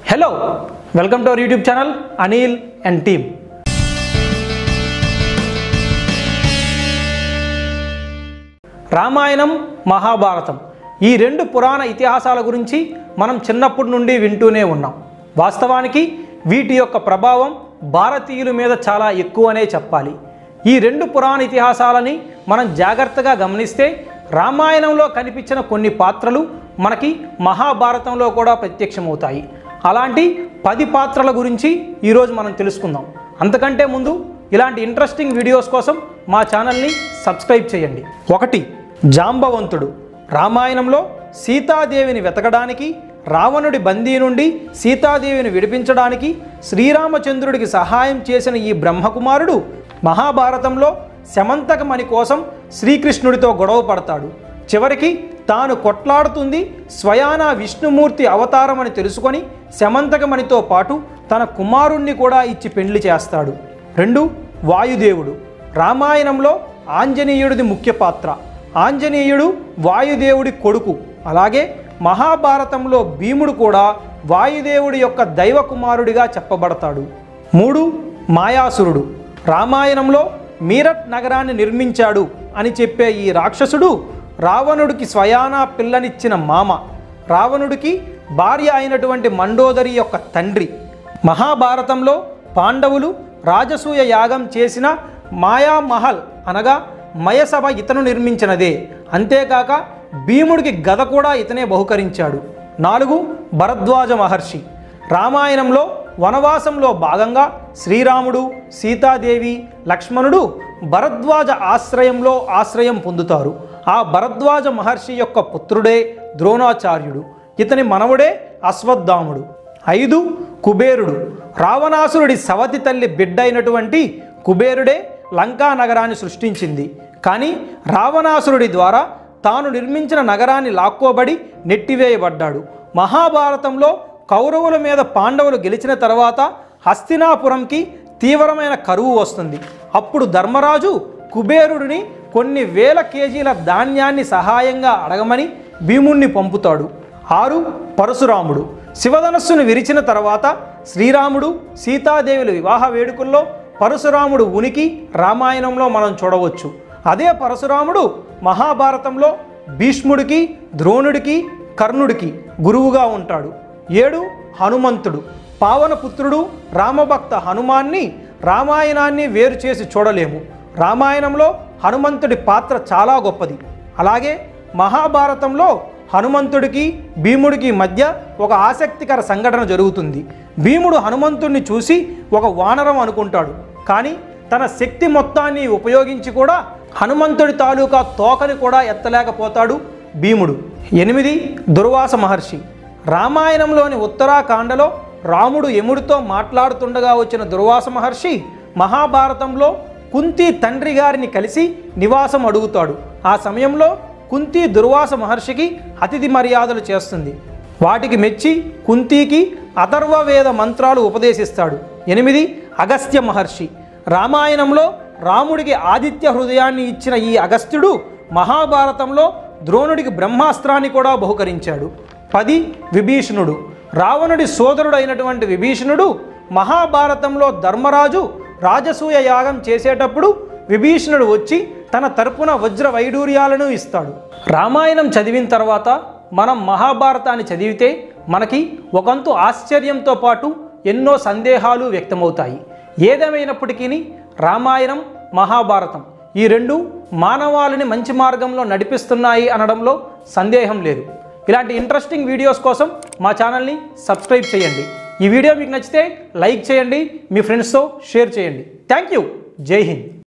hello welcome to our YouTube channel Anil and team Ramayanam Mahabharatam ఈ రెండు పురాణ ఇతిహాసాల గురించి మనం చిన్నప్పటి నుండి వింటూనే ఉన్నాం వాస్తవానికి వీటి యొక్క ప్రభావం భారతీయుల మీద చాలా ఎక్కువనే చెప్పాలి ఈ రెండు పురాణ ఇతిహాసాలని మనం జాగ్రత్తగా గమనిస్తే రామాయణంలో కనిపించిన కొన్ని పాత్రలు మనకి మహాభారతంలో కూడా ప్రత్యక్షమవుతాయి అలాంటి పది పాత్రల గురించి ఈరోజు మనం తెలుసుకుందాం అంతకంటే ముందు ఇలాంటి ఇంట్రెస్టింగ్ వీడియోస్ కోసం మా ఛానల్ని సబ్స్క్రైబ్ చేయండి ఒకటి జాంబవంతుడు రామాయణంలో సీతాదేవిని వెతకడానికి రావణుడి బందీ నుండి సీతాదేవిని విడిపించడానికి శ్రీరామచంద్రుడికి సహాయం చేసిన ఈ బ్రహ్మకుమారుడు మహాభారతంలో శమంతకమణి కోసం శ్రీకృష్ణుడితో గొడవ పడతాడు చివరికి తాను కొట్లాడుతుంది స్వయాన విష్ణుమూర్తి అవతారమని తెలుసుకొని శమంతకమణితో పాటు తన కుమారుణ్ణి కూడా ఇచ్చి పెండ్లి చేస్తాడు రెండు వాయుదేవుడు రామాయణంలో ఆంజనేయుడిది ముఖ్య పాత్ర ఆంజనేయుడు వాయుదేవుడి కొడుకు అలాగే మహాభారతంలో భీముడు కూడా వాయుదేవుడి యొక్క దైవ కుమారుడిగా చెప్పబడతాడు మూడు మాయాసురుడు రామాయణంలో మీరట్ నగరాన్ని నిర్మించాడు అని చెప్పే ఈ రాక్షసుడు రావణుడికి స్వయానా పిల్లనిచ్చిన మామ రావణుడికి భార్య అయినటువంటి మండోదరి యొక్క తండ్రి మహాభారతంలో పాండవులు రాజసూయ యాగం చేసిన మాయామహల్ అనగా మయసభ ఇతను నిర్మించినదే అంతేకాక భీముడికి గద కూడా ఇతనే బహుకరించాడు నాలుగు భరద్వాజ మహర్షి రామాయణంలో వనవాసంలో భాగంగా శ్రీరాముడు సీతాదేవి లక్ష్మణుడు భరద్వాజ ఆశ్రయంలో ఆశ్రయం పొందుతారు ఆ భరద్వాజ మహర్షి యొక్క పుత్రుడే ద్రోణాచార్యుడు ఇతని మనవడే అశ్వత్థాముడు ఐదు కుబేరుడు రావణాసురుడి సవతి తల్లి బిడ్డ అయినటువంటి కుబేరుడే లంకా నగరాన్ని సృష్టించింది కానీ రావణాసురుడి ద్వారా తాను నిర్మించిన నగరాన్ని లాక్కోబడి నెట్టివేయబడ్డాడు మహాభారతంలో కౌరవుల మీద పాండవులు గెలిచిన తర్వాత హస్తినాపురంకి తీవ్రమైన కరువు వస్తుంది అప్పుడు ధర్మరాజు కుబేరుడిని కొన్ని వేల కేజీల ధాన్యాన్ని సహాయంగా అడగమని భీముణ్ణి పంపుతాడు ఆరు పరశురాముడు శివధనస్సును విరిచిన తర్వాత శ్రీరాముడు సీతాదేవుల వివాహ వేడుకల్లో పరశురాముడు ఉనికి రామాయణంలో మనం చూడవచ్చు అదే పరశురాముడు మహాభారతంలో భీష్ముడికి ద్రోణుడికి కర్ణుడికి గురువుగా ఉంటాడు ఏడు హనుమంతుడు పావనపుత్రుడు రామభక్త హనుమాన్ని రామాయణాన్ని వేరు చేసి చూడలేము రామాయణంలో హనుమంతుడి పాత్ర చాలా గొప్పది అలాగే మహాభారతంలో హనుమంతుడికి భీముడికి మధ్య ఒక ఆసక్తికర సంఘటన జరుగుతుంది భీముడు హనుమంతుడిని చూసి ఒక వానరం అనుకుంటాడు కానీ తన శక్తి మొత్తాన్ని ఉపయోగించి కూడా హనుమంతుడి తాలూకా తోకని కూడా ఎత్తలేకపోతాడు భీముడు ఎనిమిది దుర్వాస మహర్షి రామాయణంలోని ఉత్తరాఖండలో రాముడు యముడితో మాట్లాడుతుండగా వచ్చిన దుర్వాస మహర్షి మహాభారతంలో కుంతి తండ్రి గారిని కలిసి నివాసం అడుగుతాడు ఆ సమయంలో కుంతి దుర్వాస మహర్షికి అతిథి మర్యాదలు చేస్తుంది వాటికి మెచ్చి కుంతికి అథర్వవేద మంత్రాలు ఉపదేశిస్తాడు ఎనిమిది అగస్త్య మహర్షి రామాయణంలో రాముడికి ఆదిత్య హృదయాన్ని ఇచ్చిన ఈ అగస్త్యుడు మహాభారతంలో ద్రోణుడికి బ్రహ్మాస్త్రాన్ని కూడా బహుకరించాడు పది విభీషణుడు రావణుడి సోదరుడైనటువంటి విభీషణుడు మహాభారతంలో ధర్మరాజు రాజసూయ యాగం చేసేటప్పుడు విభీషణుడు వచ్చి తన తరపున వజ్ర వైడూర్యాలను ఇస్తాడు రామాయణం చదివిన తర్వాత మనం మహాభారతాన్ని చదివితే మనకి ఒకంతు ఆశ్చర్యంతో పాటు ఎన్నో సందేహాలు వ్యక్తమవుతాయి ఏదేమైనప్పటికీ రామాయణం మహాభారతం ఈ రెండు మానవాళిని మంచి మార్గంలో నడిపిస్తున్నాయి అనడంలో సందేహం లేదు ఇలాంటి ఇంట్రెస్టింగ్ వీడియోస్ కోసం మా ఛానల్ని సబ్స్క్రైబ్ చేయండి ఈ వీడియో మీకు నచ్చితే లైక్ చేయండి మీ ఫ్రెండ్స్తో షేర్ చేయండి థ్యాంక్ యూ జై హింద్